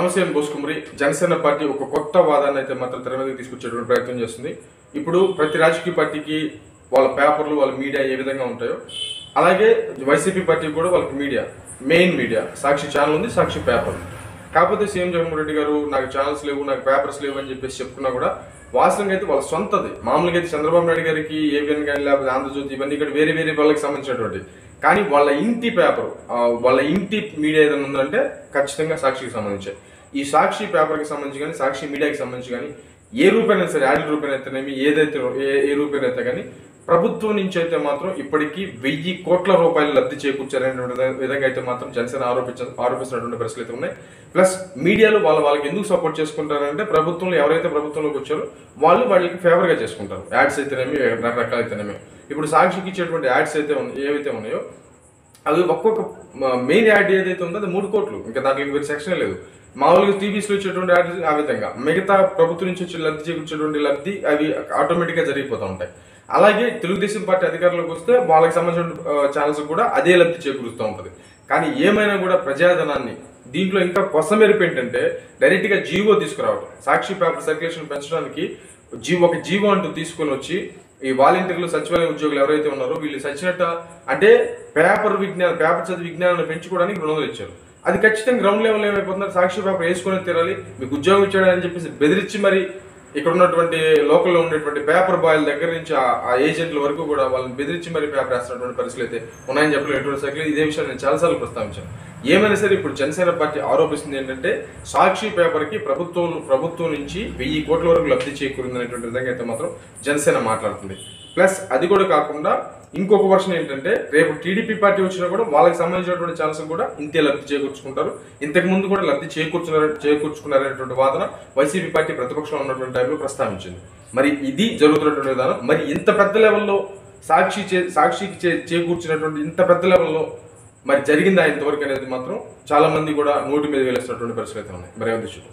Bhimsen బోస్కుమరి Janasena party ఒక కొత్త వాదాన్ని అయితే మాత్రం తెర మీదకి తీసుకొచ్చేటువంటి ప్రయత్నం చేస్తుంది ఇప్పుడు ప్రతి రాజకీయ పార్టీకి వాళ్ళ పేపర్లు వాళ్ళ మీడియా ఏ విధంగా ఉంటాయో అలాగే వైసీపీ పార్టీ కూడా వాళ్ళకి media main media Sakshi channel ఉంది సాక్షి పేపర్ కాకపోతే సీఎం జగన్మోహన్ రెడ్డి గారు నాకు ఛానల్స్ లేవు నాకు పేపర్స్ లేవు అని చెప్పేసి చెప్పుకున్నా కూడా వాస్తవంగా అయితే వాళ్ళ సొంతది మామూలుగా అయితే చంద్రబాబు నాయుడు గారికి ఏవిఎన్ కానీ లేకపోతే ఆంధ్రజ్యోతి ఇవన్నీ ఇక్కడ వేరే వేరే వాళ్ళకి సంబంధించినటువంటి కానీ వాళ్ళ ఇంటి పేపర్ వాళ్ళ ఇంటి మీడియా ఏదైనా ఉందంటే ఖచ్చితంగా సాక్షికి సంబంధించి ఈ సాక్షి పేపర్కి సంబంధించి కానీ సాక్షి మీడియాకి సంబంధించి కానీ ఏ రూపాయన సరే యాడ్ రూపాయన అయితేనేమి ఏదైతే ఏ ఏ రూపాయన అయితే కానీ ప్రభుత్వం నుంచి అయితే మాత్రం ఇప్పటికీ వెయ్యి కోట్ల రూపాయలు లబ్ధి చేకూర్చారనేటువంటి విధంగా అయితే మాత్రం జనసేన ఆరోపించ ఆరోపిస్తున్నటువంటి పరిస్థితులు అయితే ఉన్నాయి ప్లస్ మీడియాలో వాళ్ళు వాళ్ళకి ఎందుకు సపోర్ట్ చేసుకుంటారంటే ప్రభుత్వంలో ఎవరైతే ప్రభుత్వంలోకి వచ్చారో వాళ్ళు వాళ్ళకి ఫేవర్ గా చేసుకుంటారు యాడ్స్ అయితేనేమి రకరకాల అయితేనేమి ఇప్పుడు సాక్షికి ఇచ్చేటువంటి యాడ్స్ అయితే ఉన్నాయి ఏవైతే ఉన్నాయో అది ఒక్కొక్క మెయిన్ యాడ్ ఏదైతే ఉందో అది మూడు కోట్లు ఇంకా దాంట్లో వేరే సెక్షన్ లేదు మామూలుగా టీవీస్ లో వచ్చేటువంటి యాడ్ ఆ విధంగా మిగతా ప్రభుత్వం నుంచి వచ్చే లబ్ధి చేకూర్చేటువంటి లబ్ధి అవి ఆటోమేటిక్ గా జరిగిపోతూ ఉంటాయి అలాగే తెలుగుదేశం పార్టీ అధికారంలోకి వస్తే వాళ్ళకి సంబంధించిన ఛానల్స్ కూడా అదే లబ్ధి చేకూరుస్తూ ఉంటది కానీ ఏమైనా కూడా ప్రజాధనాన్ని దీంట్లో ఇంకా కొసమెరుపు ఏంటంటే డైరెక్ట్ గా జీవో తీసుకురావడం సాక్షి పేపర్ సర్క్యులేషన్ పెంచడానికి జీవో ఒక జీవో అంటూ తీసుకొని వచ్చి ఈ వాలంటీర్లు సచివాలయ ఉద్యోగులు ఎవరైతే ఉన్నారో వీళ్ళు సచ్చినట్ట అంటే పేపర్ విజ్ఞానం పేపర్ చదివి విజ్ఞానాన్ని పెంచుకోవడానికి రెండు వందలు ఇచ్చారు అది ఖచ్చితంగా గ్రౌండ్ లెవెల్ ఏమైపోతున్నారు సాక్షి పేపర్ వేసుకొని తీరాలి మీకు ఉద్యోగం ఇచ్చాడని చెప్పేసి బెదిరించి మరి ఇక్కడ ఉన్నటువంటి లోకల్లో ఉండేటువంటి పేపర్ బాయ్ల దగ్గర నుంచి ఆ- ఆ ఏజెంట్ల వరకు కూడా వాళ్ళని బెదిరించి మరి పేపర్ వేస్తున్నటువంటి పరిస్థితులు అయితే ఉన్నాయని చెప్పలేదు ఎటువంటి సైకిల్ ఇదే విషయాన్ని నేను చాలాసార్లు ప్రస్తావించాను ఏమైనా సరే ఇప్పుడు జనసేన పార్టీ ఆరోపిస్తుంది ఏంటంటే సాక్షి పేపర్ కి ప్రభుత్వం ప్రభుత్వం నుంచి వెయ్యి కోట్ల వరకు లబ్ధి చేకూరింది అనేటువంటి విధంగా అయితే మాత్రం జనసేన మాట్లాడుతుంది ప్లస్ అది కూడా కాకుండా ఇంకొక వర్షన్ ఏంటంటే రేపు టీడీపీ పార్టీ వచ్చినా కూడా వాళ్ళకి సంబంధించినటువంటి ఛానల్స్ కూడా ఇంతే లబ్ధి చేకూర్చుకుంటారు ఇంతకు ముందు కూడా లబ్ధి చేకూర్చున్నారు చేకూర్చుకున్నారనేటువంటి వాదన వైసీపీ పార్టీ ప్రతిపక్షంలో ఉన్నటువంటి టైంలో ప్రస్తావించింది మరి ఇది జరుగుతున్నటువంటి విధానం మరి ఇంత పెద్ద లెవెల్లో సాక్షి చే సాక్షికి చే చేకూర్చినటువంటి ఇంత పెద్ద లెవెల్లో మరి జరిగిందా ఇంతవరకు అనేది మాత్రం చాలా మంది కూడా నోటి మీద వేలేస్తున్నటువంటి పరిస్థితులు అయితే ఉన్నాయి మరి ఏమో